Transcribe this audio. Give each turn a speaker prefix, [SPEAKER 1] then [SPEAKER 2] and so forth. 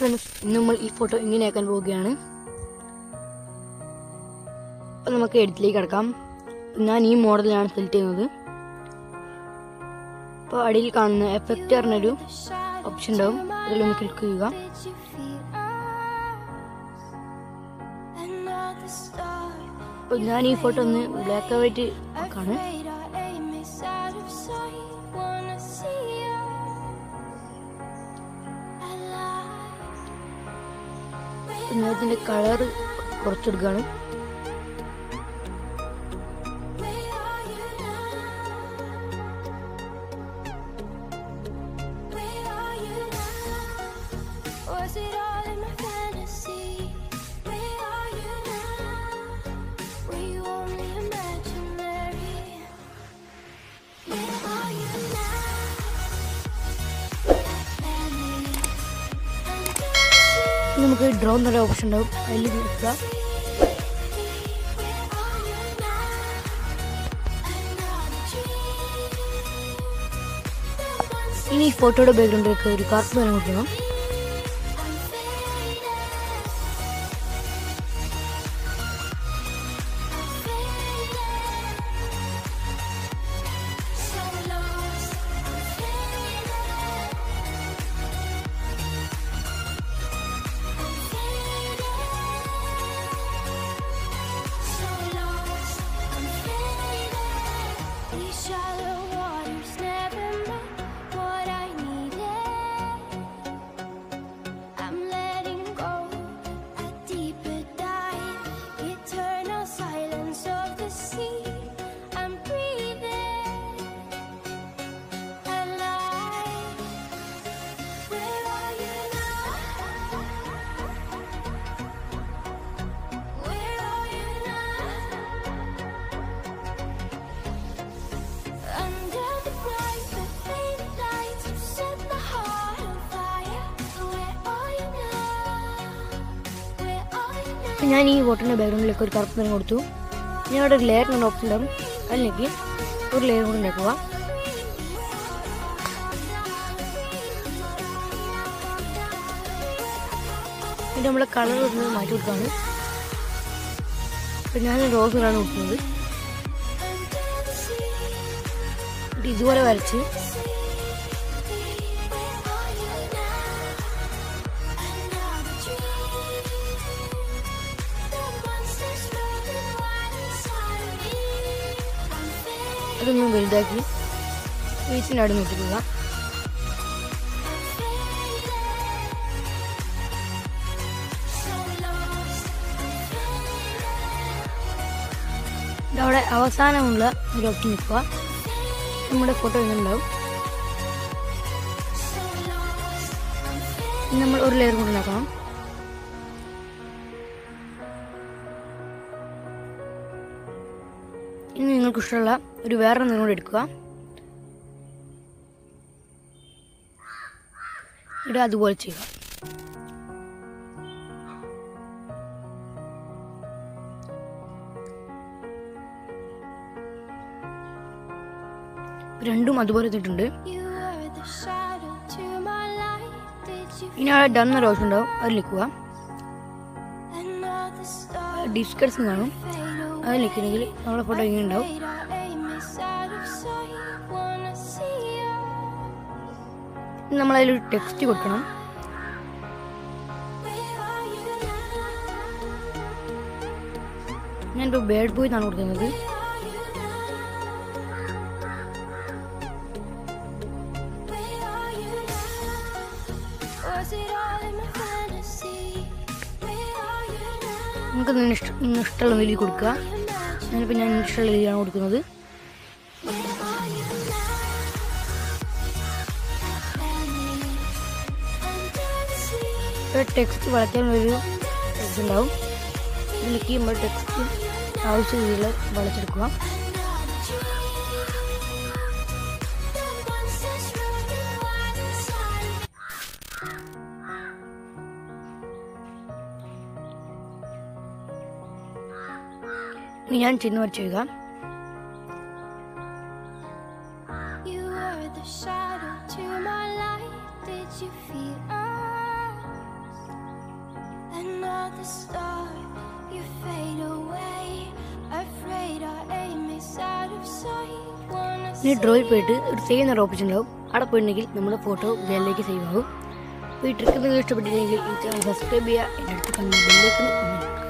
[SPEAKER 1] Friends ഇന്ന് നമ്മൾ ഈ ഫോട്ടോ ഇങ്ങനെയാക്കാൻ പോവുകയാണ് അപ്പം നമുക്ക് എഡിറ്റിലേക്ക് കിടക്കാം ഞാൻ ഈ മോഡലാണ് സെലക്ട് ചെയ്യുന്നത് അപ്പോൾ അടിയിൽ കാണുന്ന എഫക്റ്റ് പറഞ്ഞൊരു ഓപ്ഷൻ ഉണ്ടാവും അതിലൊന്ന് ക്ലിക്ക് ചെയ്യുക അപ്പോൾ ഞാൻ ഈ ഫോട്ടോ ഒന്ന് ബ്ലാക്ക് ആൻഡ് വൈറ്റ് ആക്കാണ് അപ്പോൾ ഞാൻ ഇതിൻ്റെ കളർ കുറച്ചെടുക്കുകയാണ്
[SPEAKER 2] Was it all in my fantasy? Where are you now? Were you only imaginary? Where are you now? Fanny, I'm dancing.
[SPEAKER 1] ഇനി നമുക്ക് ഡ്രോ എന്നൊരു ഓപ്ഷൻ ഉണ്ടാവും അതിൽ നോക്കുക
[SPEAKER 2] Where are you now? Another dream. The ones
[SPEAKER 1] ഇനി ഈ ഫോട്ടോയുടെ ബാക്ക്ഗ്രൗണ്ടിലേക്ക് ഒരു കാർട്ടൂൺ വരാൻ കൊടുക്കണം
[SPEAKER 2] I'm faded. So lost, I'm faded. I'm faded. So lost, I'm faded. These shallow waters never met what I needed. I'm letting go a deeper dive, eternal silence of the sea. I'm breathing alive. Where are you now? Where are you now? Under the bright but faded lights, you set the heart on fire. Where are you now? Where are you now?
[SPEAKER 1] അപ്പം ഞാൻ ഈ ഫോട്ടോയുടെ ബാക്ക്ഗ്രൗണ്ടിലേക്ക് ഒരു കറുപ്പ് നിറം കൊടുത്തു ഞാൻ അവിടെ ഒരു ലെയർ എന്ന ഓപ്ഷൻ ഉണ്ടാവും അതിലേക്ക് ഒരു ലെയർ കൂടി ഉണ്ടാക്കുക എന്നിട്ട് നമ്മളെ കളർ ഒന്ന് മാറ്റി കൊടുക്കുകയാണ് അപ്പം ഞാൻ റോസ് കളറാണ് കൊടുക്കുന്നത് എന്നിട്ട് ഇതുപോലെ വരച്ച് അതൊന്ന് വലുതാക്കി ഫേസിൻ്റെ അവിടെ നോട്ടിക്കുക അവിടെ അവസാനമുള്ള ഒരു ഓപ്ഷൻ നിൽക്കുക നമ്മുടെ ഫോട്ടോ ഇങ്ങനെയുണ്ടാവും ഇനി നമ്മൾ ഒരു ലെയർ കൂടി ഉണ്ടാക്കണം ഇനി നിങ്ങൾക്ക് ഇഷ്ടമുള്ള ഒരു വേറെ നിറം കൂടി എടുക്കുക ഇത് അതുപോലെ ചെയ്യുക രണ്ടും അതുപോലെ ഇട്ടിട്ടുണ്ട്
[SPEAKER 2] You were the shadow to my light. Did you
[SPEAKER 1] ഇനി അവിടെ ഡൺ എന്നൊരു ഓപ്ഷൻ ഉണ്ടാവും അതിൽ നിൽക്കുക
[SPEAKER 2] another star
[SPEAKER 1] ഡിസ്കട്സ് കാണും
[SPEAKER 2] fade away?
[SPEAKER 1] അതിൽ നിൽക്കണമെങ്കിൽ നമ്മുടെ ഫോട്ടോ ഇങ്ങനെ ഉണ്ടാവും
[SPEAKER 2] Our aim is out of sight. Wanna see you.
[SPEAKER 1] ഇനി നമ്മൾ അതിലൊരു ടെക്സ്റ്റ് കൊടുക്കണം
[SPEAKER 2] Where are you now?
[SPEAKER 1] ഞാനിപ്പോൾ ബേഡ് ബോയ് എന്നാണ് കൊടുക്കുന്നത്
[SPEAKER 2] Where are you now? Where are you now? Was it all in my fantasy? Where are you now?
[SPEAKER 1] നിങ്ങൾക്ക് നിങ്ങൾ ഇഷ്ടം നിങ്ങൾ ഇഷ്ടമുള്ള രീതിയിൽ കൊടുക്കുക
[SPEAKER 2] Imagine
[SPEAKER 1] ഞാനിപ്പോൾ ഞാൻ ഇഷ്ടമുള്ള രീതിയിലാണ് കൊടുക്കുന്നത്
[SPEAKER 2] where are you now? I'm dancing.
[SPEAKER 1] ഇപ്പോൾ ടെക്സ്റ്റ് വളയ്ക്കാനുള്ളൊരു ടെക്സ്റ്റ് ഉണ്ടാവും ക്ലിക്ക് ചെയ്യുമ്പോൾ ടെക്സ്റ്റ് ആവശ്യ രീതിയിൽ വളച്ചെടുക്കുക ഇനി ഞാൻ ചിഹ്നം വരച്ച് എഴുതാം
[SPEAKER 2] You were the shadow to my light. Did you feel us? the start, you fade away. Afraid our aim is out of sight. Wanna
[SPEAKER 1] ഇനി ഡ്രോയിൽ പോയിട്ട് ഒരു സേവ് എന്നൊരു ഓപ്ഷൻ ഉണ്ടാവും അവിടെ പോയിട്ടുണ്ടെങ്കിൽ നമ്മുടെ ഫോട്ടോ ഗാലറിയിലേക്ക് സേവ് ആവും അപ്പോൾ ഈ ട്രിക്ക് നിങ്ങൾ ഇഷ്ടപ്പെട്ടില്ലെങ്കിൽ ഈ ചാനൽ സബ്സ്ക്രൈബ് ചെയ്യുക എൻ്റെ അടുത്ത് കണ്ട ബെല്ലേക്ക്